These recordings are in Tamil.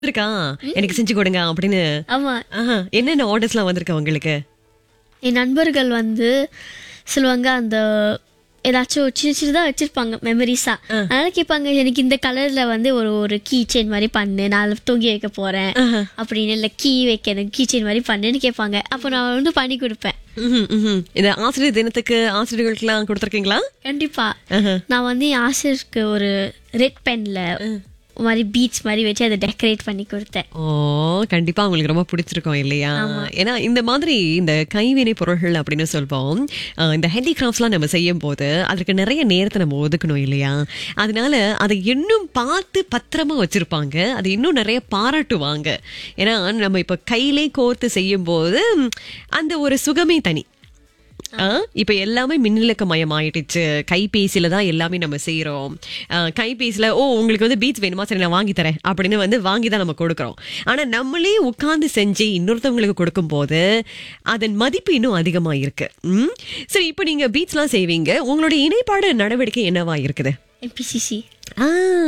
இருக்கா எனக்கு செஞ்சு கொடுங்க அப்படின்னு ஆமா ஆஹா, என்னென்ன ஆர்டர்ஸ்லாம் வந்திருக்கா உங்களுக்கு என் நண்பர்கள் வந்து சொல்லுவாங்க அந்த ஏதாச்சும் சின்ன சின்னதாக வச்சிருப்பாங்க மெமரிஸா அதனால கேட்பாங்க எனக்கு இந்த கலர்ல வந்து ஒரு ஒரு கீ செயின் மாதிரி பண்ணு நான் தொங்கி வைக்க போறேன் அப்படின்னு இல்லை கீ வைக்க எனக்கு கீ செயின் மாதிரி பண்ணுன்னு கேட்பாங்க அப்போ நான் வந்து பண்ணி கொடுப்பேன் ம்ஹும், ம்ஹும். இந்த ஆசிரியர் தினத்துக்கு ஆசிரியர்களுக்கெல்லாம் கொடுத்துருக்கீங்களா கண்டிப்பா ஆஹா. நான் வந்து என் ஆசிரியருக்கு ஒரு ரெட் பென்ல மாதிரி பீட்ஸ் மாதிரி வச்சு அதை டெக்கரேட் பண்ணி கொடுத்தேன் ஓ கண்டிப்பா உங்களுக்கு ரொம்ப பிடிச்சிருக்கும் இல்லையா ஏன்னா இந்த மாதிரி இந்த கைவினை பொருள்கள் அப்படின்னு சொல்வோம் அஹ், இந்த ஹேண்டிகிராஃப்ட்ஸ்லாம் நம்ம செய்யும் போது அதற்கு நிறைய நேரத்தை நம்ம ஒதுக்கணும் இல்லையா அதனால அதை இன்னும் பார்த்து பத்திரமா வச்சிருப்பாங்க அது இன்னும் நிறைய பாராட்டுவாங்க ஏன்னா நம்ம இப்ப கையிலே கோர்த்து செய்யும் போது ம், அந்த ஒரு சுகமே தனி ஆ, இப்ப எல்லாமே மின்னிலக்கமயம் ஆயிடுச்சு கைபேசியில தான் எல்லாமே நம்ம செய்யறோம் ஆ, கைபேசியில ஓ உங்களுக்கு வந்து பீச் வேணுமா சரி நான் வாங்கி தரேன் அப்படின்னு வந்து வாங்கி தான் நம்ம கொடுக்கறோம் ஆனா நம்மளே உட்கார்ந்து செஞ்சு இன்னொருத்தவங்களுக்கு கொடுக்கும் போது அதன் மதிப்பு இன்னும் அதிகமா இருக்கு ம்? சரி இப்போ நீங்க பீச்லாம் செய்வீங்க உங்களுடைய இணைப்பாடு நடவடிக்கை என்னவா இருக்குது எம்பிசிசி ஆ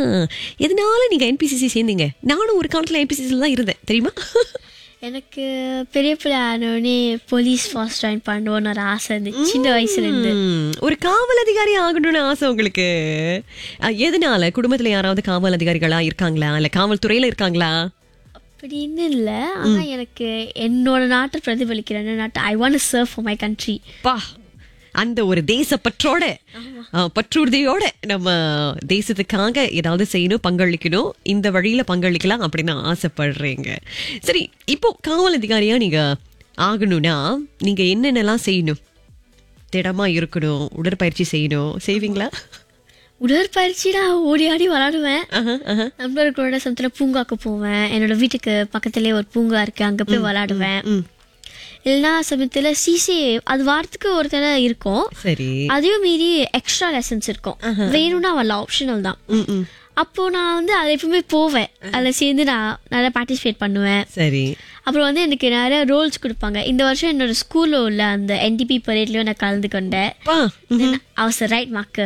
எதனால நீங்க என்பிசிசி சேர்ந்தீங்க நானும் ஒரு காலத்துல என்பிசிசில தான் இருந்தேன் தெரியுமா எனக்கு பெரிய பிள்ளை ஆனோடனே போலீஸ் ஃபோர்ஸ் ஜாயின் பண்ணணும்னு ஒரு ஆசை இருந்துச்சு சின்ன வயசுல இருந்து ம், ஒரு காவல் அதிகாரி ஆகணும்னு ஆசை உங்களுக்கு அஹ், எதனால குடும்பத்துல யாராவது காவல் அதிகாரிகளா இருக்காங்களா இல்ல காவல்துறையில இருக்காங்களா அப்படின்னு இல்லை ஆனா எனக்கு என்னோட நாட்டை பிரதிபலிக்கிற நாட்டை I want serve for my country பா அந்த ஒரு தேசப்பற்றோட அஹ், பற்றுறுதியோட நம்ம தேசத்துக்காக ஏதாவது செய்யணும் பங்களிக்கணும் இந்த வழியில பங்களிக்கலாம் அப்படின்னு ஆசைப்படுறீங்க சரி இப்போ காவல் அதிகாரியா நீங்க ஆகணும்னா நீங்க என்னென்னலாம் செய்யணும் திடமா இருக்கணும் உடற்பயிற்சி செய்யணும் செய்வீங்களா உடற்பயிற்சி நான் ஓடி ஆடி விளாடுவேன் ஆஹா, ஆஹா. நண்பர்களோட சமத்துல பூங்காக்கு போவேன் என்னோட வீட்டுக்கு பக்கத்துலயே ஒரு பூங்கா இருக்கு அங்க போய் விளாடுவேன் ம். எல்லா சமயத்துல சிசி அது வாரத்துக்கு ஒரு தடவை இருக்கும் சரி அதையும் மீறி எக்ஸ்ட்ரா லெசன்ஸ் இருக்கும் வேணும்னா வரல ஆப்ஷனல் தான் ம், ம். அப்போ நான் வந்து அதை எப்பவுமே போவேன் அதில் சேர்ந்து நான் நல்லா பார்ட்டிசிபேட் பண்ணுவேன் சரி அப்புறம் வந்து எனக்கு நிறைய ரோல்ஸ் கொடுப்பாங்க இந்த வருஷம் என்னோட ஸ்கூல்ல உள்ள அந்த என்டிபி பரேட்லயும் நான் கலந்து கொண்டேன் பா அவச ரைட் மார்க்கு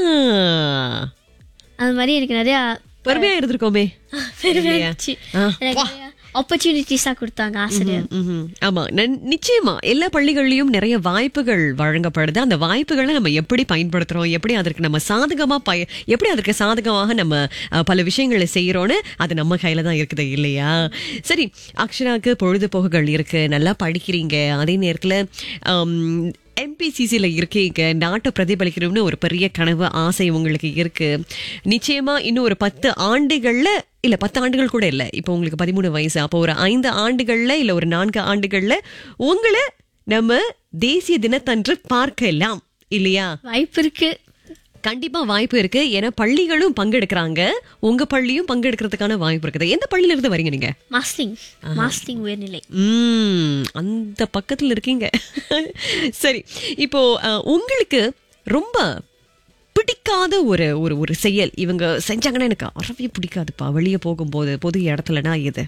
ஆ, அது மாதிரி எனக்கு நிறைய பெருமையா இருந்திருக்கோமே இல்லையா? ஆ, ஆப்பர்ச்சுனிட்டிஸா கொடுத்தாங்க ஆசிரியர் ம்ஹும். ஆமா நன்- நிச்சயமா எல்லா பள்ளிகள்லயும் நிறைய வாய்ப்புகள் வழங்கப்படுது அந்த வாய்ப்புகளை நம்ம எப்படி பயன்படுத்துறோம் எப்படி அதற்கு நம்ம சாதகமா பய எப்படி அதற்கு சாதகமாக நம்ம அஹ், பல விஷயங்களை செய்யறோம்னு அது நம்ம கையில தான் இருக்குது இல்லையா சரி அக்ஷராக்கு பொழுதுபோக்குகள் இருக்கு நல்லா படிக்கிறீங்க அதே நேரத்துல எம்பிசிசியில் இருக்கீங்க நாட்டை பிரதிபலிக்கணும்னு ஒரு பெரிய கனவு ஆசை உங்களுக்கு இருக்கு நிச்சயமா இன்னும் ஒரு பத்து ஆண்டுகள்ல இல்ல பத்து ஆண்டுகள் கூட இல்ல இப்போ உங்களுக்கு பதிமூணு வயசு அப்போ ஒரு ஐந்து ஆண்டுகள்ல இல்ல ஒரு நான்கு ஆண்டுகள்ல உங்களை நம்ம தேசிய தினத்தன்று பார்க்கலாம் இல்லையா வாய்ப்பு இருக்கு கண்டிப்பா வாய்ப்பு இருக்கு ஏன்னா பள்ளிகளும் பங்கெடுக்கிறாங்க உங்க பள்ளியும் பங்கெடுக்கிறதுக்கான வாய்ப்பு இருக்குது எந்த பள்ளியில இருந்து வரீங்க நீங்க மாஸ்லிங் மாஸ்லிங் உயர்நிலை ம் அந்த பக்கத்துல இருக்கீங்க சரி இப்போ அஹ், உங்களுக்கு ரொம்ப பிடிக்காத ஒரு ஒரு ஒரு செயல் இவங்க செஞ்சாங்கன்னா எனக்கு அறவே பிடிக்காதுப்பா வெளியே போகும்போது பொது இடத்துலனா இது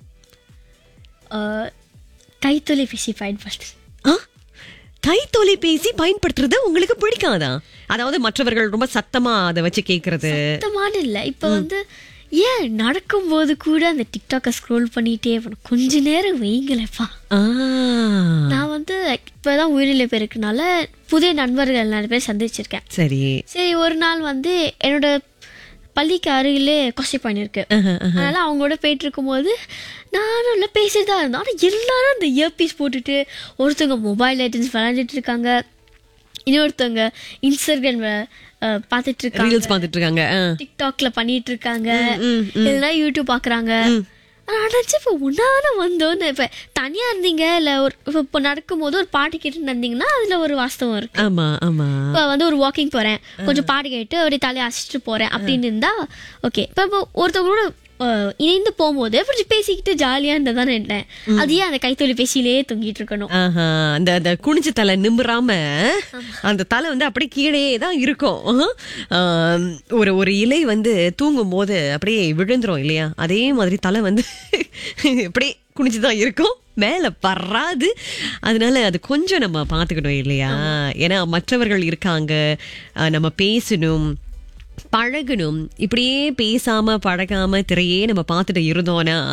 அஹ், கைத்தொலைபேசி பயன்படுத்து ஆ? கை தொலைபேசி பயன்படுத்துறது உங்களுக்கு பிடிக்காதா அதாவது மற்றவர்கள் ரொம்ப சத்தமா அதை வச்சு கேக்குறது சுத்தமான இல்ல இப்ப வந்து ஏன் நடக்கும்போது கூட அந்த டிக்டாக்கை ஸ்க்ரோல் பண்ணிட்டே இருக்கணும். கொஞ்ச நேரம் வைங்களேப்பா ஆ. நான் வந்து இப்பதான் உயிரிழப்பு பெருக்குனால புதிய நண்பர்கள் நிறைய பேர் சந்திச்சிருக்கேன் சரி சரி ஒரு நாள் வந்து என்னோட பள்ளிக்கு அருகிலே கொசை பண்ணிருக்கு அதனால அவங்களோட போயிட்டு இருக்கும்போது நானும் இல்லை பேசிட்டு தான் இருந்தோம் ஆனால் எல்லாரும் அந்த இயர்பீஸ் போட்டுட்டு ஒருத்தவங்க மொபைல் ஐட்டம்ஸ் விளையாண்டுட்டு இருக்காங்க இன்னொருத்தவங்க இன்ஸ்டாகிராம் பார்த்துட்டு இருக்காங்க ரீல்ஸ் பார்த்துட்டு இருக்காங்க ஆ. டிக்டாக்ல பண்ணிட்டு இருக்காங்க இல்லைன்னா யூடியூப் பாக்குறாங்க நினச்சி இப்போ உன்னான வந்தோன்னு இப்போ தனியா இருந்தீங்க இல்லை ஒரு இப்போ இப்போ நடக்கும்போது ஒரு பாட்டு கேட்டு நடந்தீங்கன்னா அதுல ஒரு வாஸ்தவம் இருக்கு ஆமா ஆமா இப்போ வந்து ஒரு வாக்கிங் போறேன் கொஞ்சம் பாட்டு கேட்டு அப்படியே தலையை அசிச்சுட்டு போறேன் அப்படின்னு இருந்தா ஓகே இப்போ இப்போ ஒருத்தவங்களோட அஹ், இணைந்து போகும்போது அப்படி பேசிக்கிட்டு ஜாலியா இருந்ததானே இருந்தேன் அது ஏன் அந்த கைத்தொலைபேசியிலேயே தொங்கிட்டு இருக்கணும் ஆஹா, அந்த அந்த குனிஞ்ச தலை நிமிராம அந்த தலை வந்து அப்படியே கீழே தான் இருக்கும் ஆம், ஒரு ஒரு இலை வந்து தூங்கும் போது அப்படியே விழுந்துரும் இல்லையா அதே மாதிரி தலை வந்து அப்படியே குனிஞ்சுதான் இருக்கும் மேல பறாது அதனால அது கொஞ்சம் நம்ம பார்த்துக்கணும் இல்லையா ஏன்னா மற்றவர்கள் இருக்காங்க அஹ், நம்ம பேசணும் பழகணும் இப்படியே பேசாம பழகாம திரையே நம்ம பார்த்துட்டு இருந்தோம்னா